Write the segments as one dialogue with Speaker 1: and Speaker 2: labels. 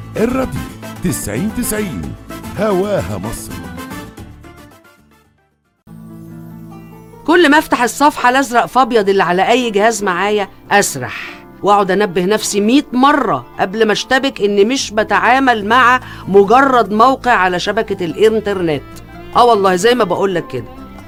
Speaker 1: الراديو 90 90 هواها مصر
Speaker 2: كل ما افتح الصفحة الازرق فابيض اللي على اي جهاز معايا اسرح واقعد انبه نفسي 100 مرة قبل ما اشتبك اني مش بتعامل مع مجرد موقع على شبكة الانترنت اه والله زي ما بقولك كده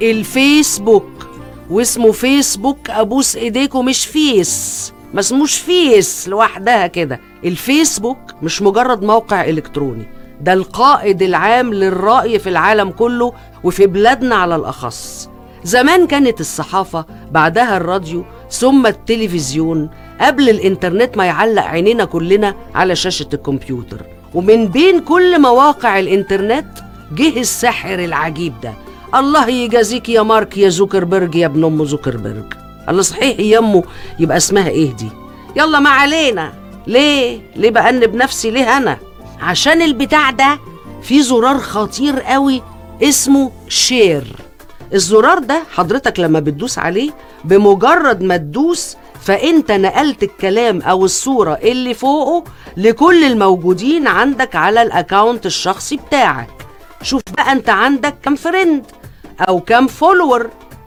Speaker 2: الفيسبوك واسمه فيسبوك ابوس ايديكوا مش فيس ما اسموش فيس لوحدها كده الفيسبوك مش مجرد موقع الكتروني ده القائد العام للرأي في العالم كله وفي بلادنا على الأخص زمان كانت الصحافة بعدها الراديو ثم التلفزيون قبل الإنترنت ما يعلق عينينا كلنا على شاشة الكمبيوتر ومن بين كل مواقع الإنترنت جه السحر العجيب ده الله يجازيك يا مارك يا زوكربيرج يا ابن أم زوكربيرج الله صحيح يمه يبقى اسمها إيه دي يلا ما علينا ليه ليه بأنب نفسي ليه أنا عشان البتاع ده فيه زرار خطير قوي اسمه شير الزرار ده حضرتك لما بتدوس عليه بمجرد ما تدوس فانت نقلت الكلام او الصورة اللي فوقه لكل الموجودين عندك على الاكاونت الشخصي بتاعك شوف بقى انت عندك كام فريند او كام فولور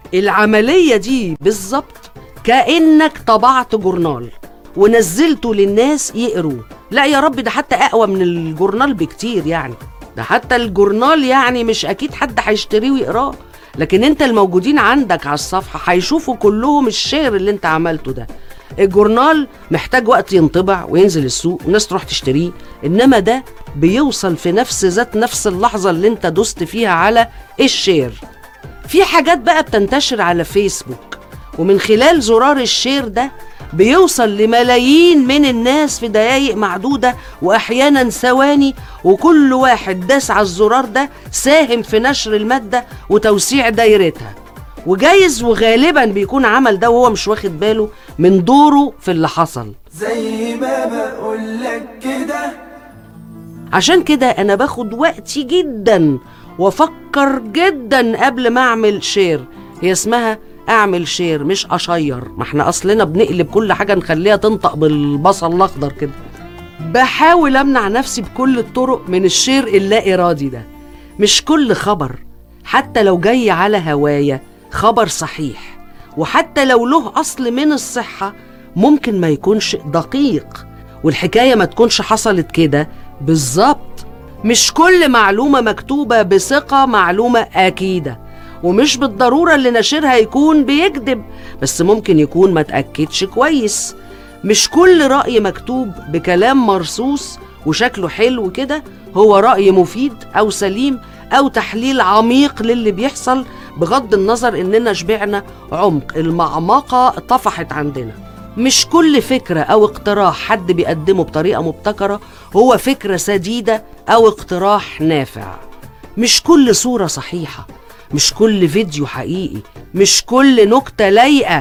Speaker 2: العملية دي بالظبط كأنك طبعت جورنال ونزلته للناس يقروه لا يا رب ده حتى اقوى من الجورنال بكتير يعني ده حتى الجورنال يعني مش اكيد حد هيشتريه ويقراه لكن انت الموجودين عندك على الصفحه هيشوفوا كلهم الشير اللي انت عملته ده الجورنال محتاج وقت ينطبع وينزل السوق والناس تروح تشتريه انما ده بيوصل في نفس ذات نفس اللحظه اللي انت دوست فيها على الشير في حاجات بقى بتنتشر على فيسبوك ومن خلال زرار الشير ده بيوصل لملايين من الناس في دقايق معدودة وأحيانا ثواني وكل واحد داس على الزرار ده ساهم في نشر المادة وتوسيع دايرتها وجايز وغالبا بيكون عمل ده وهو مش واخد باله من دوره في اللي حصل
Speaker 3: زي ما بقولك كده
Speaker 2: عشان كده أنا باخد وقتي جدا وأفكر جدا قبل ما أعمل شير هي اسمها أعمل شير مش أشير ما احنا أصلنا بنقلب كل حاجة نخليها تنطق بالبصل الأخضر كده بحاول أمنع نفسي بكل الطرق من الشير اللا إرادي ده مش كل خبر حتى لو جاي على هواية خبر صحيح وحتى لو له أصل من الصحة ممكن ما يكونش دقيق والحكاية ما تكونش حصلت كده بالظبط مش كل معلومة مكتوبة بثقة معلومة أكيدة ومش بالضرورة اللي ناشرها يكون بيكذب بس ممكن يكون ما تأكدش كويس مش كل رأي مكتوب بكلام مرصوص وشكله حلو كده هو رأي مفيد أو سليم أو تحليل عميق للي بيحصل بغض النظر إننا شبعنا عمق المعمقة طفحت عندنا مش كل فكرة أو اقتراح حد بيقدمه بطريقة مبتكرة هو فكرة سديدة أو اقتراح نافع مش كل صورة صحيحة مش كل فيديو حقيقي مش كل نكتة لايقة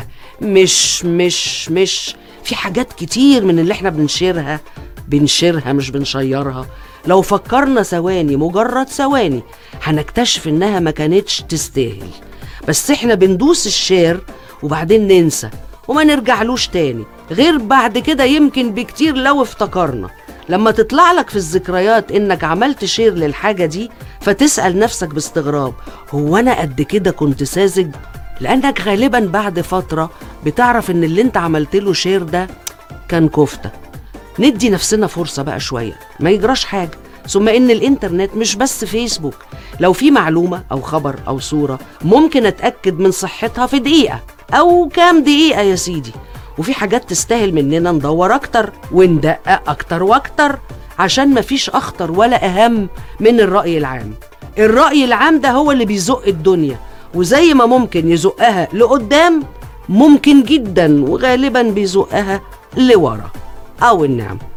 Speaker 2: مش مش مش في حاجات كتير من اللي احنا بنشيرها بنشيرها مش بنشيرها لو فكرنا ثواني مجرد ثواني هنكتشف انها ما كانتش تستاهل بس احنا بندوس الشير وبعدين ننسى وما نرجعلوش تاني غير بعد كده يمكن بكتير لو افتكرنا لما تطلع لك في الذكريات انك عملت شير للحاجة دي فتسأل نفسك باستغراب هو انا قد كده كنت ساذج لانك غالبا بعد فترة بتعرف ان اللي انت عملت له شير ده كان كفتة ندي نفسنا فرصة بقى شوية ما يجراش حاجة ثم ان الانترنت مش بس فيسبوك لو في معلومة او خبر او صورة ممكن اتأكد من صحتها في دقيقة او كام دقيقة يا سيدي وفي حاجات تستاهل مننا ندور اكتر وندقق اكتر واكتر عشان مفيش اخطر ولا اهم من الرأي العام الرأي العام ده هو اللي بيزق الدنيا وزي ما ممكن يزقها لقدام ممكن جدا وغالبا بيزقها لورا او النعم